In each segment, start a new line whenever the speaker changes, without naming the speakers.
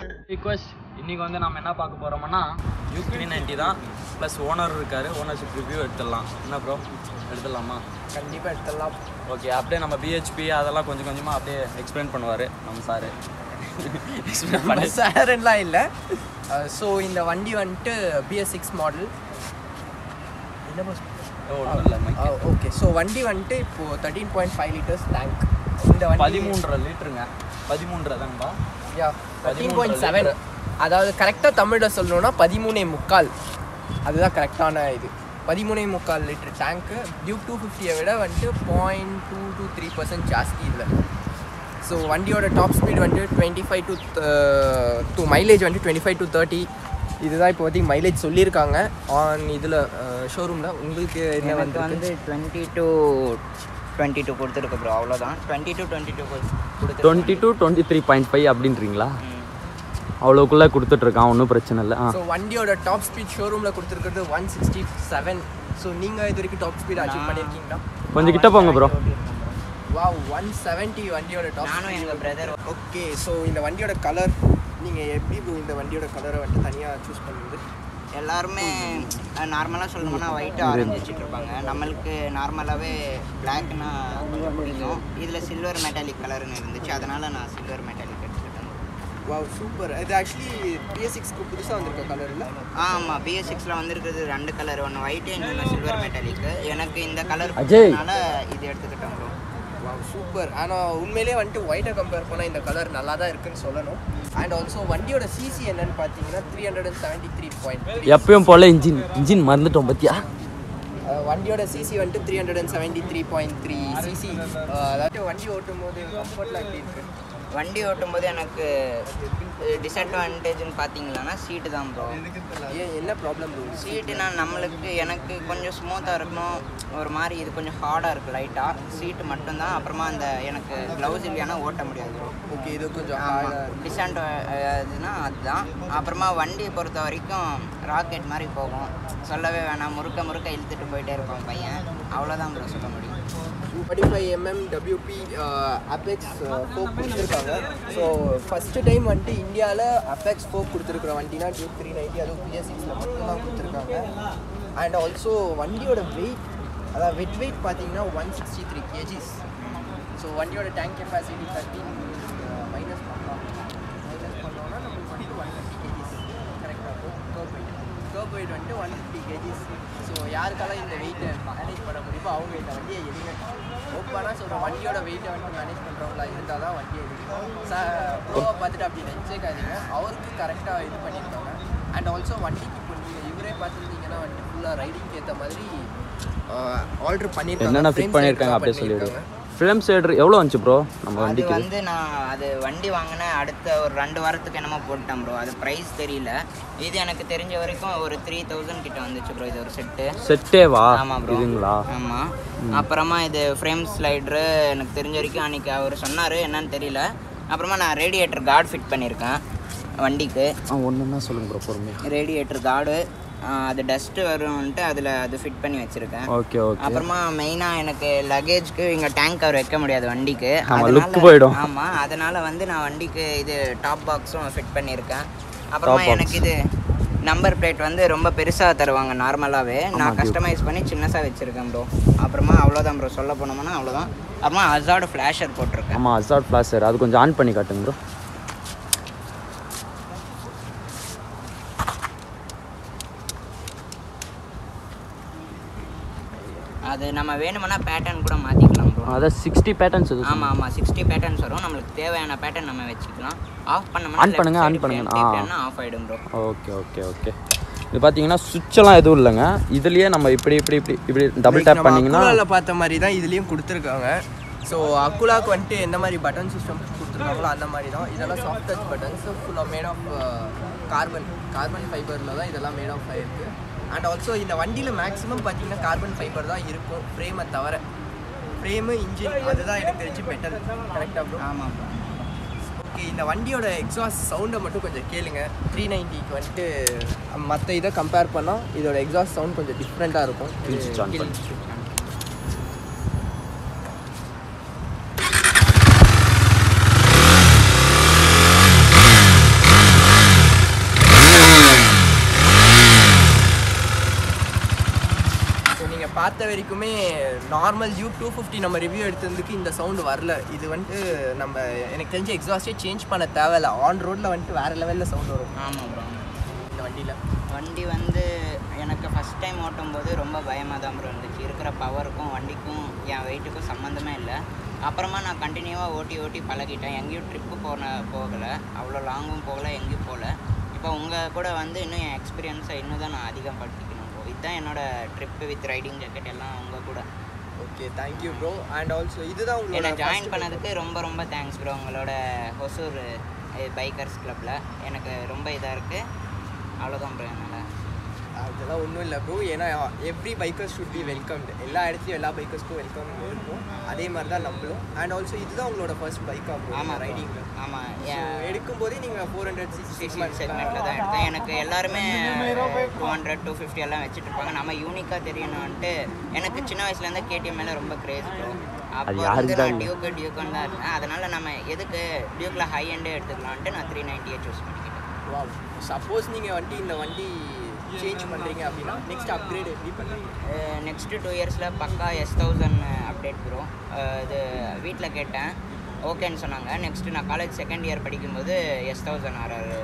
Request இன்னைக்கு வந்து நம்ம என்ன பார்க்க போறோம்னா யூ த்ரீ நைன்ட்டி தான் ப்ளஸ் ஓனர் இருக்காரு ஓனர்ஷிப் ரிவ்யூ எடுத்துடலாம் என்ன ப்ரோ எடுத்துடலாமா
கண்டிப்பாக எடுத்துடலாம்
ஓகே அப்படியே நம்ம பிஹெச்பி அதெல்லாம் கொஞ்சம் கொஞ்சமாக அப்படியே எக்ஸ்பிளைன் பண்ணுவார் நம்ம சார் எக்ஸ்பிளைன் பண்ண
சாரன்லாம் இல்லை ஸோ இந்த வண்டி வந்துட்டு பிஎஸ் சிக்ஸ் மாடல்
ஒன்றும் இல்லை mic.
ஓகே ஸோ வண்டி வந்துட்டு இப்போது thirteen point five litres tank இந்த வண்டி
பதிமூன்றரை லிட்டருங்க பதிமூன்றரை தாங்கப்பா
யா தேர்ட்டீன் பாயிண்ட் செவன் அதாவது கரெக்டாக தமிழில் சொல்லணும்னா பதிமூணே முக்கால் அதுதான் கரெக்டான இது பதிமூணே முக்கால் லிட்டர் டேங்க்கு டியூக் டூ ஃபிஃப்டியை விட வந்துட்டு point two two three percent ஜாஸ்தி இல்லை ஸோ வண்டியோட டாப் ஸ்பீட் வந்துட்டு twenty five to two mileage வந்துட்டு டுவெண்ட்டி ஃபைவ் டு தேர்ட்டி இதுதான் இப்போதைக்கு மைலேஜ் சொல்லியிருக்காங்க ஆன் இதில் ஷோரூமில் உங்களுக்கு என்ன
எனக்கு
வந்து
வந்து டுவெண்ட்டி டூ டுவெண்ட்டி டூ கொடுத்துருக்கு ப்ரோ அவ்வளோதான் டுவெண்ட்டி டூ டுவெண்ட்டி டூ கொடுத்து
twenty two twenty three point five அப்படின்றீங்களா அவ்வளோக்குள்ளே கொடுத்துட்ருக்கான் ஒன்றும் பிரச்சனை இல்லை ஆ
ஸோ வண்டியோட டாப் ஸ்பீட் ஷோரூமில் கொடுத்துருக்கிறது ஒன் சிக்ஸ்டி செவன் ஸோ நீங்கள் இது வரைக்கும் டாப் ஸ்பீட் அச்சீவ் பண்ணியிருக்கீங்களா
கொஞ்சம் கிட்ட போங்க ப்ரோ
வா ஒன் செவன்ட்டி வண்டியோட டாப்
நானும் எங்கள் பிரதர்
ஓகே ஸோ இந்த வண்டியோட கலர் நீங்கள் எப்படி bro இந்த வண்டியோட கலரை வந்துட்டு தனியாக சூஸ் பண்ணுறது
எல்லாருமே நார்மலாக சொல்லணும்னா ஒயிட் ஆரஞ்சு வச்சுட்டு இருப்பாங்க நம்மளுக்கு நார்மலாகவே பிளாக்னா கொஞ்சம் பிடிக்கும் இதில் சில்வர் மெட்டாலிக் கலர்னு இருந்துச்சு அதனால் நான் சில்வர் மெட்டாலிக் எடுத்துக்கிட்டேன்
வா சூப்பர் இது ஆக்சுவலி பிஎஸ் சிக்ஸ்க்கு புதுசாக வந்திருக்க கலர் இல்லை
ஆமாம் பிஎஸ் சிக்ஸில் வந்திருக்கிறது ரெண்டு கலர் ஒன்று ஒயிட்டு இன்னொன்று சில்வர் மெட்டாலிக்கு எனக்கு இந்த கலர்
அஜய்.
இது எடுத்துக்கிட்டேன் ப்ரோ
வா சூப்பர் ஆனால் உண்மையிலே வந்துட்டு ஒயிட்டை கம்பேர் பண்ணால் இந்த கலர் நல்லா தான் இருக்குன்னு சொல்லணும் அண்ட் ஆல்சோ வண்டியோட சிசி என்னன்னு பார்த்தீங்கன்னா three hundred and seventy three point
எப்பயும் போல இன்ஜின் இன்ஜின் மறந்துட்டோம் பத்தியா
வண்டியோட சிசி வந்துட்டு three hundred and seventy three point three CC அதாவது வண்டி ஓட்டும் போது கம்ஃபர்ட்லாம் எப்படி இருக்கு
வண்டி ஓட்டும்போது எனக்கு டிஸ்அட்வான்டேஜ்னு பார்த்தீங்களான்னா சீட்டு தான் ப்ரோ
ஏன் என்ன ப்ராப்ளம்
சீட்டுனா நம்மளுக்கு எனக்கு கொஞ்சம் ஸ்மூத்தாக இருக்கணும் ஒரு மாதிரி இது கொஞ்சம் ஹார்டாக இருக்குது லைட்டாக சீட்டு மட்டும்தான் அப்புறமா அந்த எனக்கு க்ளவுஸ் இல்லையானா ஓட்ட முடியாது ப்ரோ
ஓகே இது கொஞ்சம்
ஆமாம்
hard ஆ இருக்கு.
டிஸ்அண்ட் இதுனா அதுதான் அப்புறமா வண்டியை பொறுத்த வரைக்கும் ராக்கெட் மாதிரி போகும் சொல்லவே வேணாம் முறுக்க முறுக்க இழுத்துட்டு போயிட்டே இருப்பான் பையன் அவ்வளோதான் ப்ரோ சொல்ல முடியும்
forty five mm WP apex fork கொடுத்துருக்காங்க ஸோ ஃபஸ்ட்டு டைம் வந்துட்டு இந்தியாவில் அபெக்ஸ் ஃபோக் கொடுத்துருக்குற வண்டினா டியூக் த்ரீ நைன்ட்டி அதுவும் பிஎஸ் சிக்ஸில் மட்டும்தான் கொடுத்துருக்காங்க அண்ட் ஆல்சோ வண்டியோட வெயிட் அதாவது வெட் வெயிட் பார்த்தீங்கன்னா one sixty three kgs so வண்டியோட டேங்க் கெப்பாசிட்டி தேர்ட்டி மைனஸ் பண்ணலாம் மைனஸ் பண்ணோம்னா நம்மளுக்கு வந்துட்டு ஒன் ஃபிஃப்டி கேஜிஸ் கரெக்டாக இருக்கும் கர்ப் வெயிட் கர்ப் வெயிட் வந்துட்டு ஒன் ஃபிஃப்டி கேஜிஸ் ஸோ யாருக்கெல்லாம் இந்த வெயிட்டை மேனேஜ் பண்ண முடியுமோ அவங்க இந்த வண்டியை எடுங்க ஓப்பனாக சொல்கிற வண்டியோட வெயிட்டை வந்துட்டு மேனேஜ் பண்ணுறவங்களா இருந்தால் தான் வண்டியை எடுக்கணும் ச ப்ரோவை பார்த்துட்டு அப்படி நினச்சேக்காதீங்க அவருக்கு கரெக்டாக இது பண்ணியிருக்காங்க அண்ட் ஆல்சோ வண்டிக்கு இப்போ நீங்கள் இவரே பார்த்துருந்தீங்கன்னா வண்டி ஃபுல்லாக ரைடிங்க்கு ஏற்ற மாதிரி ஆல்ட்ரு பண்ணியிருக்காங்க
என்னென்ன ஃபிட் பண்ணியிருக்காங்க அப்படியே சொல்லிவிடு ஃபிலிம் சைடு எவ்வளோ வந்துச்சு ப்ரோ நம்ம
அது
வண்டிக்கு
வந்து நான் அது வண்டி வாங்கினேன் அடுத்த ஒரு ரெண்டு வாரத்துக்கு என்னமோ போட்டேன் ப்ரோ அது ப்ரைஸ் தெரியல இது எனக்கு தெரிஞ்ச வரைக்கும் ஒரு த்ரீ தௌசண்ட் கிட்ட வந்துச்சு ப்ரோ இது ஒரு செட்டு
செட்டேவா
ஆமாம் ப்ரோ
இதுங்களா
ஆமாம் அப்புறமா இது ஃப்ரேம் ஸ்லைட்ரு எனக்கு தெரிஞ்ச வரைக்கும் அன்றைக்கி அவர் சொன்னார் என்னன்னு தெரியல அப்புறமா நான் ரேடியேட்டர் கார்டு ஃபிட் பண்ணியிருக்கேன் வண்டிக்கு
ஆ ஒன்றுன்னா சொல்லுங்க ப்ரோ பொறுமையாக
ரேடியேட்டர் கார்டு அது டஸ்ட்டு வரும்ன்ட்டு அதில் அது ஃபிட் பண்ணி வச்சுருக்கேன்
ஓகே ஓகே
அப்புறமா மெயினாக எனக்கு லக்கேஜ்க்கு இங்கே டேங்க் கவர் வைக்க முடியாது வண்டிக்கு
ஆமா, look போயிடும்.
ஆமாம் அதனால் வந்து நான் வண்டிக்கு இது டாப் பாக்ஸும் ஃபிட் பண்ணியிருக்கேன் அப்புறமா எனக்கு இது நம்பர் பிளேட் வந்து ரொம்ப பெருசாக தருவாங்க நார்மலாகவே நான் கஸ்டமைஸ் பண்ணி சின்னசாக வச்சுருக்கேன் ப்ரோ அப்புறமா அவ்வளோதான் ப்ரோ சொல்ல போனோம்னா அவ்வளோதான் அப்புறமா அசாடு ஃப்ளாஷர் போட்டிருக்கேன்
ஆமாம் அசாட் ஃப்ளாஷர் அது கொஞ்சம் ஆன் பண்ணி காட்டுங்க ப்ரோ
அது நம்ம வேணுமென்னா பேட்டர்ன் கூட மாற்றிக்கலாம் ப்ரோ
அதான் சிக்ஸ்டி பேட்டர்ன்ஸ் இது
ஆமாம் ஆமாம் சிக்ஸ்டி பேட்டர்ன்ஸ் வரும் நம்மளுக்கு தேவையான பேட்டர்ன் நம்ம வச்சுக்கலாம் ஆஃப் பண்ணோம்னா
On பண்ணுங்க, on பண்ணுங்க. ஆ.
ஆஃப் ஆகிடும் ப்ரோ
ஓகே ஓகே ஓகே இது பார்த்தீங்கன்னா சுவிட்செல்லாம் எதுவும் இல்லைங்க இதுலேயே நம்ம இப்படி இப்படி இப்படி இப்படி டபுள் டேப் பண்ணிங்கன்னா
அக்குலாவில் பார்த்த மாதிரி தான் இதுலேயும் கொடுத்துருக்காங்க ஸோ அக்குலாக்கு வந்துட்டு எந்த மாதிரி பட்டன் சிஸ்டம் கொடுத்துருக்காங்களோ அந்த மாதிரி தான் இதெல்லாம் சாஃப்ட் டச் பட்டன்ஸ் ஃபுல்லாக மேட் ஆஃப் கார்பன் கார்பன் ஃபைபரில் தான் இதெல்லாம் மேட் ஆஃப் ஆயிருக்கு அண்ட் ஆல்சோ இந்த வண்டியில் மேக்ஸிமம் பார்த்தீங்கன்னா கார்பன் ஃபைபர் தான் இருக்கும் ஃப்ரேமை தவிர ஃப்ரேமு இன்ஜின் அதுதான் எனக்கு தெரிஞ்சு பெட்டர் கரெக்டாக ப்ரோ
ஆமாம் ப்ரோ
ஓகே இந்த வண்டியோட எக்ஸாஸ்ட் சவுண்டை மட்டும் கொஞ்சம் கேளுங்க த்ரீ நைன்ட்டிக்கு வந்துட்டு மற்ற இதை கம்பேர் பண்ணால் இதோட எக்ஸாஸ்ட் சவுண்ட் கொஞ்சம் டிஃப்ரெண்ட்டாக இருக்கும்
Kill switch on
Kill
பண்ணு.
switch on. பார்த்த வரைக்குமே நார்மல் யூ டூ ஃபிஃப்டி நம்ம ரிவ்யூ எடுத்ததுக்கு இந்த சவுண்டு வரல இது வந்துட்டு நம்ம எனக்கு தெரிஞ்ச எக்ஸாஸ்டே சேஞ்ச் பண்ண தேவையில்ல ஆன் ரோட்டில் வந்துட்டு வேறு லெவலில் சவுண்ட் வரும்
ஆமாம் ப்ரோ
இந்த வண்டியில்
வண்டி வந்து எனக்கு ஃபஸ்ட் டைம் ஓட்டும் போது ரொம்ப பயமாக தான் ப்ரோ இருந்துச்சு இருக்கிற பவருக்கும் வண்டிக்கும் என் வெயிட்டுக்கும் சம்மந்தமே இல்லை அப்புறமா நான் கண்டினியூவாக ஓட்டி ஓட்டி பழகிட்டேன் எங்கேயும் ட்ரிப்பு போன போகலை அவ்வளோ லாங்கும் போகல எங்கேயும் போகல இப்போ உங்கள் கூட வந்து இன்னும் என் எக்ஸ்பீரியன்ஸை இன்னும் தான் நான் அதிகம் படிக்கணும் ப்ரோ இதுதான் என்னோட ட்ரிப்பு வித் ரைடிங் ஜாக்கெட் எல்லாம் உங்கள் கூட
okay thank you bro and also இதுதான்
என்னை
உங்களோட
ஜாயின்
first
பண்ணதுக்கு ரொம்ப ரொம்ப தேங்க்ஸ் ப்ரோ உங்களோட ஹொசூர் பைக்கர்ஸ் கிளப்பில் எனக்கு ரொம்ப இதாக இருக்குது அவ்வளோதான் ப்ரோ என்னால்
அதெல்லாம் ஒன்றும் இல்லை ப்ரோ ஏன்னா every bikers should be welcomed எல்லா இடத்துலையும் எல்லா பைக்கர்ஸ்க்கும் வெல்கம் இருக்கும் அதே மாதிரி தான் நம்மளும் அண்ட் ஆல்சோ இதுதான் உங்களோட ஃபர்ஸ்ட் பைக்காக ப்ரோ
ஆமாம்
ரைடிங்கில்
ஆமாம்
எடுக்கும்போதே நீங்கள் four hundred six six months
செக்மெண்ட்டில் தான் எடுத்தேன் எனக்கு எல்லாருமே டூ ஹண்ட்ரட் டூ ஃபிஃப்டி எல்லாம் வச்சுட்டு இருப்பாங்க நம்ம யூனிக்காக தெரியணும்ன்ட்டு எனக்கு சின்ன வயசுலேருந்து கேடிஎம் மேலே ரொம்ப கிரேஸ் ப்ரோ அப்போ வந்து நான் டியூக்கு டியூக்குன்னு தான் இருந்தேன் அதனால் நம்ம எதுக்கு டியூக்கில் ஹை எண்டே எடுத்துக்கலான்ட்டு நான் த்ரீ நைன்ட்டியே சூஸ் பண்ணிக்கிட்டேன்
வா சப்போஸ் நீங்கள் வந்துட்டு இந்த வண்டி சேஞ்ச் பண்ணுறீங்க அப்படின்னா நெக்ஸ்ட் அப்கிரேட் எப்படி பண்ணுறீங்க
நெக்ஸ்ட்டு டூ இயர்ஸில் பக்கா எஸ் தௌசண்ட் அப்டேட் ப்ரோ இது வீட்டில் கேட்டேன் ஓகேன்னு சொன்னாங்க நெக்ஸ்ட்டு நான் காலேஜ் செகண்ட் இயர் படிக்கும்போது எஸ் தௌசண்ட் ஆர்ஆர்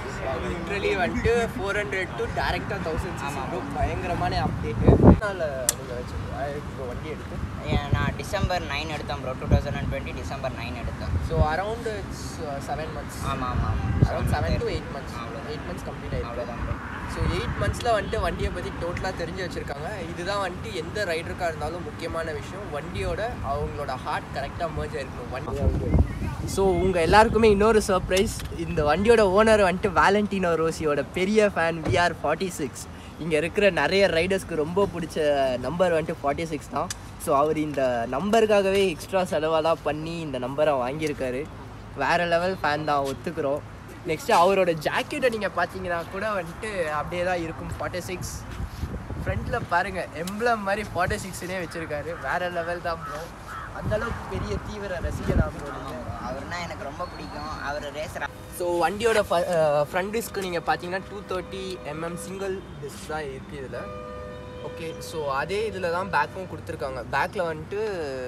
லிட்ரலி வந்துட்டு ஃபோர் ஹண்ட்ரட் டு டேரெக்டாக தௌசண்ட்
ஆமா.
ஆமாம் பயங்கரமான அப்டேட்டு அதனால் நீங்கள் வச்சு இப்போ வண்டி எடுத்து
நான் டிசம்பர் நைன் எடுத்தேன் bro two thousand and twenty December nine எடுத்தேன்
ஸோ அரௌண்ட் செவன் மந்த்ஸ்
ஆமாம் ஆமாம்
around seven to eight months
அவ்வளோதான்.
எயிட் மந்த்ஸ் கம்ப்ளீட் ஆயிருக்கு
அவ்வளோதான் ப்ரோ
ஸோ எயிட் மந்த்ஸில் வந்துட்டு வண்டியை பற்றி டோட்டலாக தெரிஞ்சு வச்சுருக்காங்க இதுதான் வந்துட்டு எந்த ரைடருக்காக இருந்தாலும் முக்கியமான விஷயம் வண்டியோட அவங்களோட ஹார்ட் கரெக்டாக merge ஆயிருக்கணும் வண்டி ஸோ உங்கள் எல்லாருக்குமே இன்னொரு சர்ப்ரைஸ் இந்த வண்டியோட ஓனர் வந்துட்டு வேலண்டினோ ரோசியோட பெரிய ஃபேன் விஆர் ஃபார்ட்டி சிக்ஸ் இங்கே இருக்கிற நிறைய ரைடர்ஸ்க்கு ரொம்ப பிடிச்ச நம்பர் வந்துட்டு ஃபார்ட்டி சிக்ஸ் தான் ஸோ அவர் இந்த நம்பருக்காகவே எக்ஸ்ட்ரா செலவெல்லாம் பண்ணி இந்த நம்பரை வாங்கியிருக்காரு வேறு லெவல் ஃபேன் தான் ஒத்துக்கிறோம் நெக்ஸ்ட்டு அவரோட ஜாக்கெட்டை நீங்கள் பார்த்தீங்கன்னா கூட வந்துட்டு அப்படியே தான் இருக்கும் ஃபார்ட்டி சிக்ஸ் ஃப்ரண்ட்டில் பாருங்கள் எம்ப்ளம் மாதிரி ஃபார்ட்டி சிக்ஸ்னே வச்சுருக்காரு வேறு லெவல் தான் ப்ரோ அந்தளவுக்கு பெரிய தீவிர ரசிகனா ப்ரோ நீங்கள்
அவர்னா எனக்கு ரொம்ப பிடிக்கும் அவர் ரேசர்
ஸோ வண்டியோட ஃப்ரண்ட் டிஸ்க்கு நீங்கள் பார்த்தீங்கன்னா two thirty mm single disc தான் இருக்குது இதில் ஓகே ஸோ அதே இதில் தான் பேக்கும் கொடுத்துருக்காங்க பேக்கில் வந்துட்டு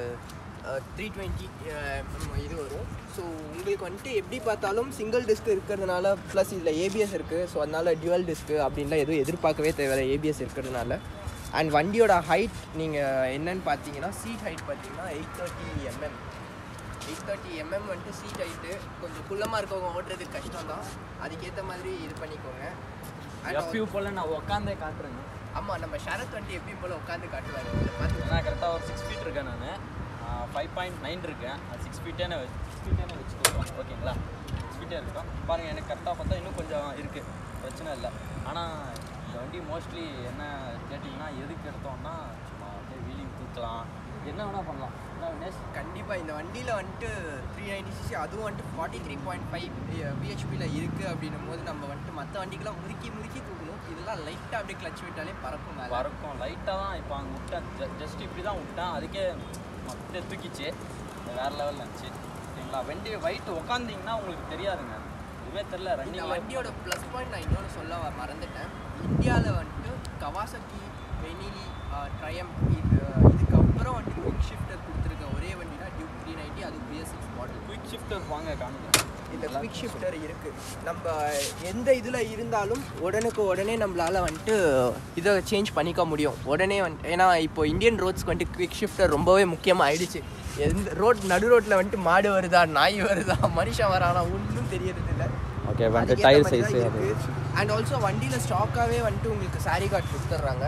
த்ரீ டுவெண்ட்டி இது வரும் ஸோ உங்களுக்கு வந்துட்டு எப்படி பார்த்தாலும் சிங்கிள் டிஸ்க் இருக்கிறதுனால ப்ளஸ் இதில் ஏபிஎஸ் இருக்குது ஸோ அதனால் டியூவல் டிஸ்க்கு அப்படின்லாம் எதுவும் எதிர்பார்க்கவே தேவையில்ல ஏபிஎஸ் இருக்கிறதுனால அண்ட் வண்டியோட ஹைட் நீங்கள் என்னன்னு பார்த்தீங்கன்னா சீட் ஹைட் பார்த்தீங்கன்னா eight thirty mm eight thirty mm வந்துட்டு சீட் ஹைட்டு கொஞ்சம் குள்ளமாக இருக்கவங்க ஓட்டுறதுக்கு கஷ்டம் தான் அதுக்கேற்ற மாதிரி இது பண்ணிக்கோங்க
எஃப்யூ போல் நான் உட்காந்தே காட்டுறேங்க
ஆமாம் நம்ம ஷரத் வந்துட்டு எப்படி போல் உட்காந்து காட்டுவாரு இதில் பார்த்து
நான் கரெக்டாக ஒரு சிக்ஸ் ஃபீட் இருக்கேன் நான் ஃபைவ் பாயிண்ட் நைன் இருக்கேன் அது சிக்ஸ் ஃபீட்டே சிக்ஸ் ஃபீட்டே வச்சுக்கலாம் ஓகேங்களா சிக்ஸ் ஃபீட்டே இருக்கும் பாருங்கள் எனக்கு கரெக்டாக பார்த்தா இன்னும் கொஞ்சம் இருக்குது பிரச்சனை இல்லை ஆனால் இந்த வண்டி மோஸ்ட்லி என்ன கேட்டிங்கன்னா எதுக்கு எடுத்தோம்னா சும்மா அப்படியே வீலிங் தூக்கலாம் என்ன வேணால் பண்ணலாம் என்ன வினேஷ்
கண்டிப்பாக இந்த வண்டியில் வந்துட்டு த்ரீ நைன்டி சிசி அதுவும் வந்துட்டு ஃபார்ட்டி த்ரீ பாயிண்ட் ஃபைவ் பிஹெச்பியில் இருக்குது அப்படின்னும் போது நம்ம வந்துட்டு மற்ற வண்டிக்கெல்லாம் முறுக்கி முறுக்கி தூக்கணும் இதெல்லாம் லைட்டாக அப்படியே கிளச் விட்டாலே பறக்கும் மேலே
பறக்கும் லைட்டாக தான் இப்போ அங்கே விட்டேன் ஜஸ்ட் இப்படி தான் விட்டேன் அதுக்கே அப்படியே தூக்கிச்சு வேறு லெவலில் இருந்துச்சு ஓகேங்களா வண்டி வெயிட் உட்காந்திங்கன்னா உங்களுக்கு தெரியாதுங்க இதுவே தெரில
இந்த
ரன்னிங்
வண்டியோட ப்ளஸ் பாயிண்ட் நான் இன்னொன்று சொல்ல வ- மறந்துட்டேன் இந்தியாவில் வந்துட்டு கவாசக்கி வெனிலி ட்ரையம் இது இதுக்கப்புறம் வந்துட்டு குவிக் ஷிஃப்டர் கொடுத்துருக்க ஒரே வண்டினா டியூக் த்ரீ நைன்ட்டி அது BS six model
quick shifter வாங்க காணுங்க
இந்த குவிக் ஷிஃப்டர் இருக்குது நம்ம எந்த இதில் இருந்தாலும் உடனுக்கு உடனே நம்மளால் வந்துட்டு இதை சேஞ்ச் பண்ணிக்க முடியும் உடனே வந்துட்டு ஏன்னா இப்போ இந்தியன் ரோட்ஸ்க்கு வந்துட்டு குவிக் ஷிஃப்டர் ரொம்பவே முக்கியமாக ஆயிடுச்சு எந்த ரோட் நடு ரோட்டில் வந்துட்டு மாடு வருதா நாய் வருதா மனுஷன் வரானா ஒன்றும் தெரியறது இல்லை
ஓகே
வந்துட்டு டயர் சைஸ் அண்ட் ஆல்சோ வண்டியில் ஸ்டாக்காகவே வந்துட்டு உங்களுக்கு சாரி கார்டு கொடுத்துட்றாங்க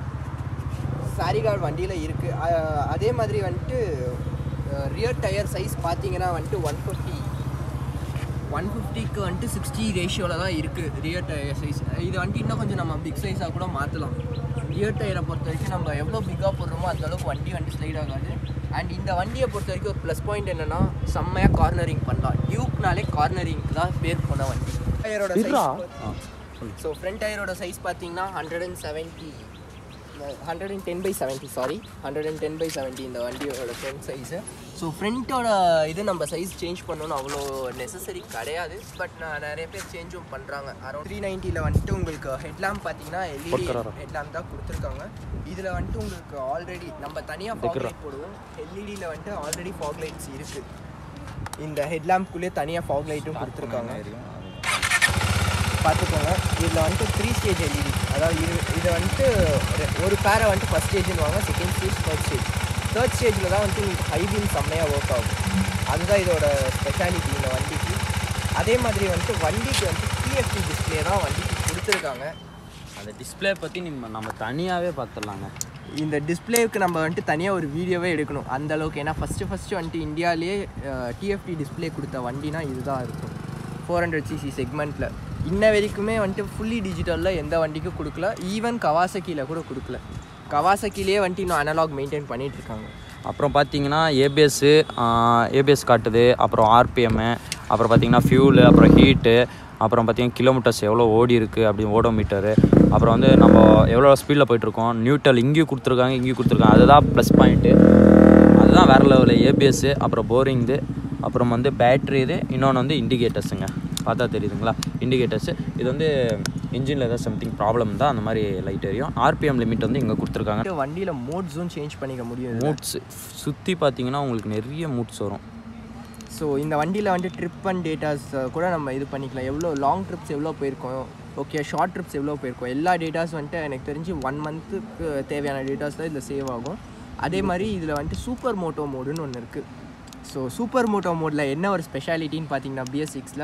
சாரி கார்டு வண்டியில் இருக்குது அதே மாதிரி வந்துட்டு ரியர் டயர் சைஸ் பார்த்தீங்கன்னா வந்துட்டு ஒன் ஃபிஃப்டி ஒன் ஃபிஃப்டிக்கு வந்துட்டு சிக்ஸ்டி ரேஷியோவில் தான் இருக்குது ரியர் டயர் சைஸ் இது வந்துட்டு இன்னும் கொஞ்சம் நம்ம பிக் சைஸாக கூட மாற்றலாம் ரியர் டயரை பொறுத்த வரைக்கும் நம்ம எவ்வளோ பிக்காக போடுறோமோ அந்த அளவுக்கு வண்டி வந்துட்டு ஸ்லைட் ஆகாது அண்ட் இந்த வண்டியை பொறுத்த வரைக்கும் ஒரு ப்ளஸ் பாயிண்ட் என்னென்னா செம்மையாக கார்னரிங் பண்ணலாம் டியூக்னாலே கார்னரிங்க்கு தான் பேர் போன வண்டி டயரோட சைஸ் ஸோ ஃப்ரண்ட் டயரோட சைஸ் பார்த்தீங்கன்னா hundred and seventy hundred and ten by seventy sorry hundred and ten by seventy இந்த வண்டியோட ஃப்ரண்ட் சைஸு ஸோ ஃப்ரண்ட்டோட இது நம்ம சைஸ் சேஞ்ச் பண்ணணும்னு அவ்வளோ நெசசரி கிடையாது பட் நான் நிறைய பேர் சேஞ்சும் பண்ணுறாங்க அரௌண்ட் த்ரீ நைன்ட்டியில் வந்துட்டு உங்களுக்கு ஹெட்லாம்ப் பார்த்தீங்கன்னா எல்இடி ஹெட்லாம்ப் தான் கொடுத்துருக்காங்க இதில் வந்துட்டு உங்களுக்கு ஆல்ரெடி நம்ம தனியாக ஃபாக் லைட் போடுவோம் எல்இடியில் வந்துட்டு ஆல்ரெடி ஃபாக் லைட்ஸ் இருக்குது இந்த ஹெட்லாம்ப்குள்ளேயே தனியாக ஃபாக் லைட்டும் கொடுத்துருக்காங்க பார்த்துக்கோங்க இதில் வந்துட்டு த்ரீ ஸ்டேஜ் எல்இடி அதாவது இது இதை வந்துட்டு ரெ- ஒரு பேரை வந்துட்டு ஃபஸ்ட் ஸ்டேஜ்னு வாங்க second stage third stage third ஸ்டேஜில் தான் வந்துட்டு உங்களுக்கு ஹை பீம் செம்மையாக ஒர்க் ஆகும் அதுதான் இதோட ஸ்பெஷாலிட்டி இந்த வண்டிக்கு அதே மாதிரி வந்துட்டு வண்டிக்கு வந்து டிஎஃப்டி டிஸ்பிளே தான் வண்டிக்கு கொடுத்துருக்காங்க
அந்த டிஸ்பிளே பற்றி நம்ம நம்ம தனியாகவே பார்த்துடலாங்க
இந்த டிஸ்பிளேவுக்கு நம்ம வந்துட்டு தனியாக ஒரு வீடியோவே எடுக்கணும் அந்த அளவுக்கு ஏன்னா ஃபஸ்ட்டு ஃபஸ்ட்டு வந்துட்டு இந்தியாவிலேயே டிஎஃப்டி டிஸ்பிளே கொடுத்த வண்டினா இதுதான் இருக்கும் ஃபோர் ஹண்ட்ரட் சிசி செக்மெண்ட்டில் இன்ன வரைக்குமே வந்துட்டு ஃபுல்லி டிஜிட்டலில் எந்த வண்டிக்கும் கொடுக்கல ஈவன் கவாசக்கியில் கூட கொடுக்கல கவாசக்கிலேயே வந்துட்டு இன்னும் அனலாக் மெயின்டைன் பண்ணிட்டு இருக்காங்க
அப்புறம் பார்த்தீங்கன்னா ஏபிஎஸ்ஸு ஏபிஎஸ் காட்டுது அப்புறம் ஆர்பிஎம்மு அப்புறம் பார்த்தீங்கன்னா ஃபியூலு அப்புறம் ஹீட்டு அப்புறம் பார்த்தீங்கன்னா கிலோமீட்டர்ஸ் எவ்வளோ ஓடி இருக்குது அப்படி ஓடோமீட்டரு அப்புறம் வந்து நம்ம எவ்வளோ ஸ்பீடில் போயிட்டுருக்கோம் நியூட்ரல் இங்கேயும் கொடுத்துருக்காங்க இங்கேயும் கொடுத்துருக்காங்க அதுதான் ப்ளஸ் பாயிண்ட்டு அதுதான் வேறு லெவலில் ஏபிஎஸ்ஸு அப்புறம் போரிங்து அப்புறம் வந்து பேட்ரி இது இன்னொன்று வந்து இண்டிகேட்டர்ஸுங்க பார்த்தா தெரியுதுங்களா இண்டிகேட்டர்ஸு இது வந்து இன்ஜினில் ஏதாவது சம்திங் ப்ராப்ளம் தான் அந்த மாதிரி லைட் எரியும் ஆர்பிஎம் லிமிட் வந்து இங்கே கொடுத்துருக்காங்க
வந்துட்டு வண்டியில் மோட்ஸும் சேஞ்ச் பண்ணிக்க முடியும் இதுல.
மூட்ஸ் சுற்றி பார்த்தீங்கன்னா உங்களுக்கு நிறைய மூட்ஸ் வரும்
ஸோ இந்த வண்டியில் வந்துட்டு ட்ரிப் அண்ட் டேட்டாஸ் கூட நம்ம இது பண்ணிக்கலாம் எவ்வளோ லாங் ட்ரிப்ஸ் எவ்வளோ போயிருக்கோம் ஓகே ஷார்ட் ட்ரிப்ஸ் எவ்வளோ போயிருக்கோம் எல்லா டேட்டாஸ் வந்துட்டு எனக்கு தெரிஞ்சு ஒன் மந்த்துக்கு தேவையான டேட்டாஸ் தான் இதில் சேவ் ஆகும் அதே மாதிரி இதில் வந்துட்டு சூப்பர் மோட்டோ மோடுன்னு ஒன்று இருக்குது ஸோ சூப்பர் மோட்டோ மோடில் என்ன ஒரு ஸ்பெஷாலிட்டின்னு பார்த்தீங்கன்னா பிஎஸ் சிக்ஸில்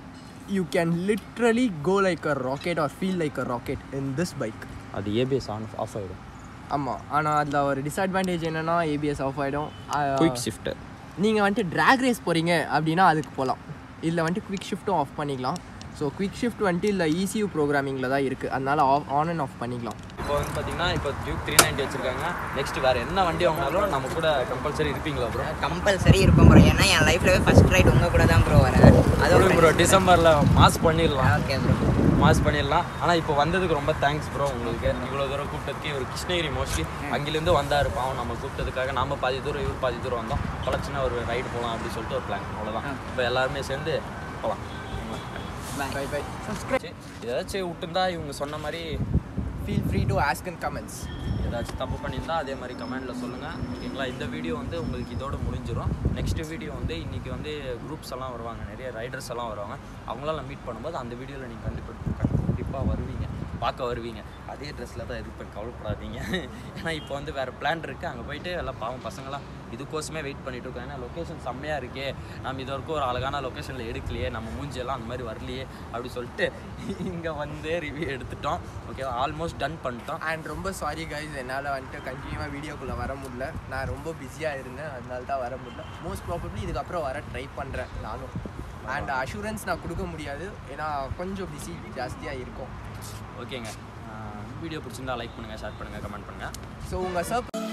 you can literally go like a rocket or feel like a rocket in this bike
அது ஏபிஎஸ் ஆன் ஆஃப் ஆகிடும்
ஆமாம் ஆனால் அதில் ஒரு டிஸ்அட்வான்டேஜ் என்னென்னா ஏபிஎஸ் ஆஃப் ஆகிடும்
குயிக் ஷிஃப்ட்டு
நீங்கள் வந்துட்டு ட்ராக் ரேஸ் போகிறீங்க அப்படின்னா அதுக்கு போகலாம் இதில் வந்துட்டு குவிக் ஷிஃப்ட்டும் ஆஃப் பண்ணிக்கலாம் ஸோ குவிக் ஷிஃப்ட் வந்துட்டு இல்லை ECU ப்ரோக்ராமிங்கில் தான் இருக்குது அதனால ஆஃப் ஆன் அண்ட் ஆஃப் பண்ணிக்கலாம்
இப்போ வந்து பார்த்தீங்கன்னா இப்போ டியூக் த்ரீ நைன்டி வச்சிருக்காங்க நெக்ஸ்ட் வேறு என்ன வண்டி வாங்கினாலும் நம்ம கூட கம்பல்சரி இருப்பீங்களா ப்ரோ
கம்பல்சரி இருக்கும் ப்ரோ ஏன்னா என் லைஃப்லவே ஃபர்ஸ்ட் ரைட் உங்கள் கூட தான் ப்ரோ வரேன்
அதோட ப்ரோ டிசம்பரில் மாஸ் பண்ணிடலாம்
ஓகே ப்ரோ
மாஸ் பண்ணிடலாம் ஆனால் இப்போ வந்ததுக்கு ரொம்ப தேங்க்ஸ் ப்ரோ உங்களுக்கு இவ்வளோ தூரம் கூப்பிட்டதுக்கு இவர் கிருஷ்ணகிரி மோஸ்ட்லி அங்கிலேருந்து வந்தார் பாவம் நம்ம கூப்பிட்டதுக்காக நம்ம பாதி தூரம் இவர் பாதி தூரம் வந்தோம் தொலைச்சினா ஒரு ரைடு போகலாம் அப்படின்னு சொல்லிட்டு ஒரு பிளான் அவ்வளோதான் இப்போ எல்லாருமே சேர்ந்து போகலாம்
பை பை சப்ஸ்கிரைப்
ஏதாச்சும் விட்டுருந்தா இவங்க சொன்ன மாதிரி
feel free to ask and comments
ஏதாச்சும் தப்பு பண்ணியிருந்தா அதே மாதிரி கமெண்ட்டில் சொல்லுங்கள் ஓகேங்களா இந்த வீடியோ வந்து உங்களுக்கு இதோட முடிஞ்சிடும் நெக்ஸ்ட் வீடியோ வந்து இன்றைக்கி வந்து குரூப்ஸ் எல்லாம் வருவாங்க நிறைய ரைடர்ஸ் எல்லாம் வருவாங்க அவங்களாம் மீட் பண்ணும்போது அந்த வீடியோவில் நீங்கள் கண்டிப்பாக கண்டிப்பாக வருவீங்க பார்க்க வருவீங்க அதே ட்ரெஸ்ஸில் தான் இருப்பேன் கவலைப்படாதீங்க ஏன்னா இப்போ வந்து வேறு பிளான் இருக்குது அங்கே போயிட்டு எல்லாம் பாவம் பசங்களாம் இதுக்கோசமே வெயிட் பண்ணிட்டு இருக்கோம் ஏன்னா லொக்கேஷன் செம்மையாக இருக்கே நம்ம இது வரைக்கும் ஒரு அழகான லொக்கேஷனில் எடுக்கலையே நம்ம மூஞ்சியெல்லாம் அந்த மாதிரி வரலையே அப்படி சொல்லிட்டு இங்கே வந்து ரிவ்யூ எடுத்துட்டோம் ஓகே ஆல்மோஸ்ட் டன் பண்ணிட்டோம்
அண்ட் ரொம்ப சாரி கைஸ் என்னால் வந்துட்டு கண்டினியூவாக வீடியோக்குள்ளே வர முடியல நான் ரொம்ப பிஸியாக இருந்தேன் அதனால தான் வர முடியல மோஸ்ட் ப்ராபப்ளி இதுக்கப்புறம் வர ட்ரை பண்ணுறேன் நானும் அண்ட் அஷூரன்ஸ் நான் கொடுக்க முடியாது ஏன்னா கொஞ்சம் பிஸி ஜாஸ்தியாக இருக்கும்
ஓகேங்க வீடியோ பிடிச்சிருந்தா லைக் பண்ணுங்கள் ஷேர் பண்ணுங்கள் கமெண்ட் பண்ணுங்கள்
ஸோ உங்கள் சப்